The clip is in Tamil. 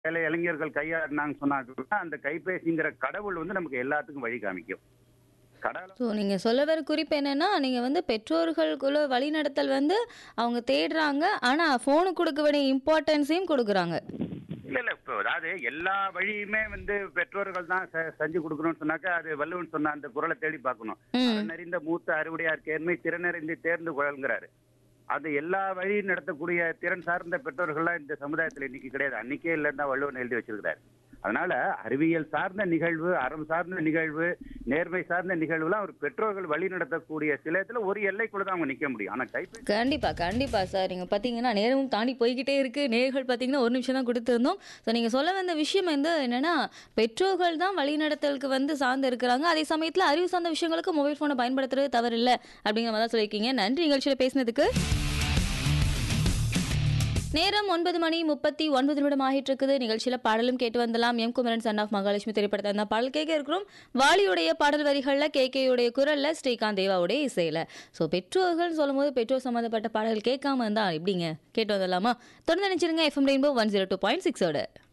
சில இளைஞர்கள் கையாடினாங்கன்னு சொன்னாங்கன்னா அந்த கைபேசிங்கிற கடவுள் வந்து நமக்கு எல்லாத்துக்கும் வழி காமிக்கும் கடவுள் ஸோ நீங்கள் சொல்ல வர குறிப்பு என்னன்னா நீங்கள் வந்து பெற்றோர்களுக்குள்ள வழிநடத்தல் வந்து அவங்க தேடுறாங்க ஆனால் ஃபோனுக்கு கொடுக்க வேண்டிய இம்பார்ட்டன்ஸையும் கொடுக்குறாங்க இல்ல இல்ல இப்போ அதாவது எல்லா வழியுமே வந்து பெற்றோர்கள் தான் செ- செஞ்சு கொடுக்கணும்னு சொன்னாக்கா அது வள்ளுவன் சொன்ன அந்த குரலை தேடி பார்க்கணும் ம் அறநறிந்த மூத்த அறுவடையார் கேர்மை திறனறிந்து தேர்ந்து குழல்கிறாரு அது எல்லா வழியும் நடத்தக்கூடிய திறன் சார்ந்த பெற்றோர்கள்லாம் இந்த சமுதாயத்துல இன்னைக்கு கிடையாது அன்னைக்கே இல்லைன்னு தான் வள்ளுவன் எழுதி வச்சிருக்கிறாரு அதனால அறிவியல் சார்ந்த நிகழ்வு அறம் சார்ந்த நிகழ்வு நேர்மை சார்ந்த நிகழ்வுலாம் ஒரு பெற்றோர்கள் வழி நடத்தக்கூடிய சிலத்துல ஒரு எல்லைக்குள்ள தான் அவங்க நிக்க முடியும் ஆனா கைப்பேசி கண்டிப்பாக கண்டிப்பாக சார் நீங்கள் பார்த்தீங்கன்னா நேரமும் தாண்டி போய்கிட்டே இருக்குது நேர்கள் பார்த்தீங்கன்னா ஒரு நிமிஷம் தான் கொடுத்துருந்தோம் ஸோ நீங்கள் சொல்ல வந்த விஷயம் வந்து என்னென்னா பெற்றோர்கள் தான் வழிநடத்தலுக்கு வந்து சார்ந்து இருக்கிறாங்க அதே சமயத்தில் அறிவு சார்ந்த விஷயங்களுக்கு மொபைல் ஃபோனை பயன்படுத்துறது தவறில்லை அப்படிங்கிற மாதிரி தான் சொல்லியிருக்கீங்க நன்றி நிகழ்ச்சியில் பேசினதுக்கு நேரம் ஒன்பது மணி முப்பத்தி ஒன்பது நிமிடம் ஆகிட்டு இருக்குது நிகழ்ச்சியில பாடலும் கேட்டு வந்தலாம் M Kumaran son of Mahalakshmi திரைப்படத்தை அந்த பாடல் கேட்க இருக்கிறோம் வாலியுடைய பாடல் வரிகள்ல கே கேயுடைய குரல்ல ஸ்ரீகாந்த் தேவாவுடைய இசையில ஸோ பெற்றோர்கள் சொல்லும்போது பெற்றோர் சம்மந்தப்பட்ட பாடல் கேட்காம இருந்தா எப்படிங்க கேட்டு வந்துடலாமா தொடர்ந்து நினைச்சிருங்க FM rainbow one zero two point சிக்ஸோட